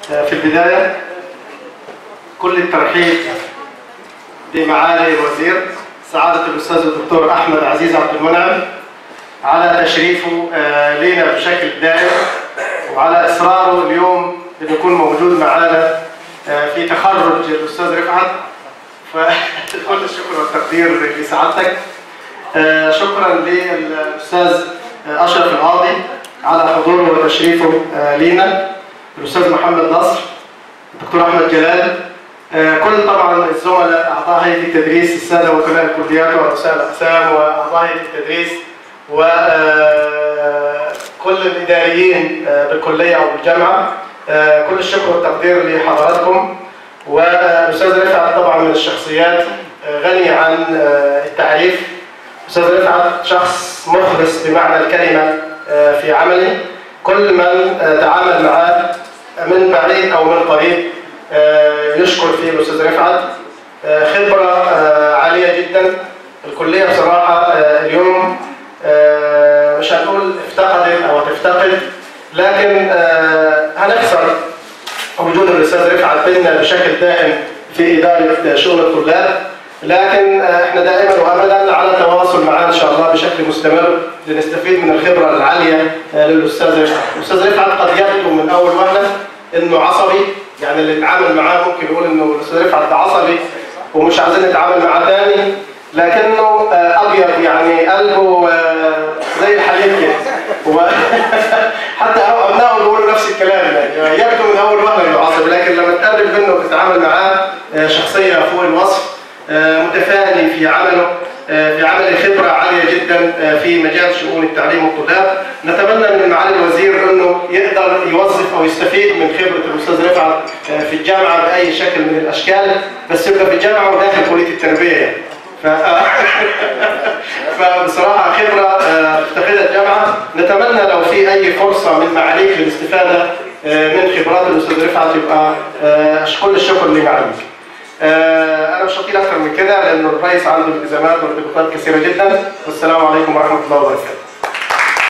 في البداية كل الترحيب بمعالي الوزير سعادة الأستاذ الدكتور أحمد عزيز عبد المنعم على تشريفه لينا بشكل دائم وعلى إصراره اليوم إنه يكون موجود معنا في تخرج الأستاذ رفعت فكل الشكر والتقدير لسعادتك شكرا للأستاذ أشرف القاضي على حضوره وتشريفه لينا الأستاذ محمد نصر الدكتور أحمد جلال كل طبعا الزملاء أعضاء هيئة التدريس السادة وكلاء الكليات ورؤساء الأقسام وأعضاء هيئة التدريس وكل الإداريين بالكلية أو بالجامعة كل الشكر والتقدير لحضراتكم والأستاذ رفعت طبعا من الشخصيات غني عن التعريف أستاذ رفعت شخص مخلص بمعنى الكلمة في عمله كل من تعامل معه من بعيد أو من قريب يشكر فيه الأستاذ رفعت خبرة عالية جدا الكلية بصراحة اليوم مش هنقول افتقدت أو تفتقد لكن هنخسر وجود الأستاذ رفعت بيننا بشكل دائم في إدارة شؤون الطلاب لكن احنا دائما وابدا على تواصل معاه ان شاء الله بشكل مستمر لنستفيد من الخبره العاليه للاستاذ رفعت، الاستاذ رفعت قد يبدو من اول وهله انه عصبي يعني اللي يتعامل معاه ممكن يقول انه الاستاذ رفعت عصبي ومش عايزين نتعامل معاه تاني لكنه ابيض يعني قلبه زي الحليب كده حتى ابنائه بيقولوا نفس الكلام يعني يبدو من اول وهله انه عصبي لكن لما تقرب منه وتتعامل معاه شخصيه فوق الوصف متفاني في عمله في عمل خبرة عالية جدا في مجال شؤون التعليم والطلاب نتمنى من معالي الوزير أنه يقدر يوظف أو يستفيد من خبرة الأستاذ رفعت في الجامعة بأي شكل من الأشكال بس يبقى في الجامعة وداخل كلية التربية ف... فبصراحة خبرة افتقدها الجامعة نتمنى لو في أي فرصة من معاليك للاستفادة من خبرات الأستاذ رفعت يبقى كل الشكر لمعاليك انا مش هطيل اكتر من كده لانه الرئيس عنده التزامات وارتباطات كثيره جدا والسلام عليكم ورحمه الله وبركاته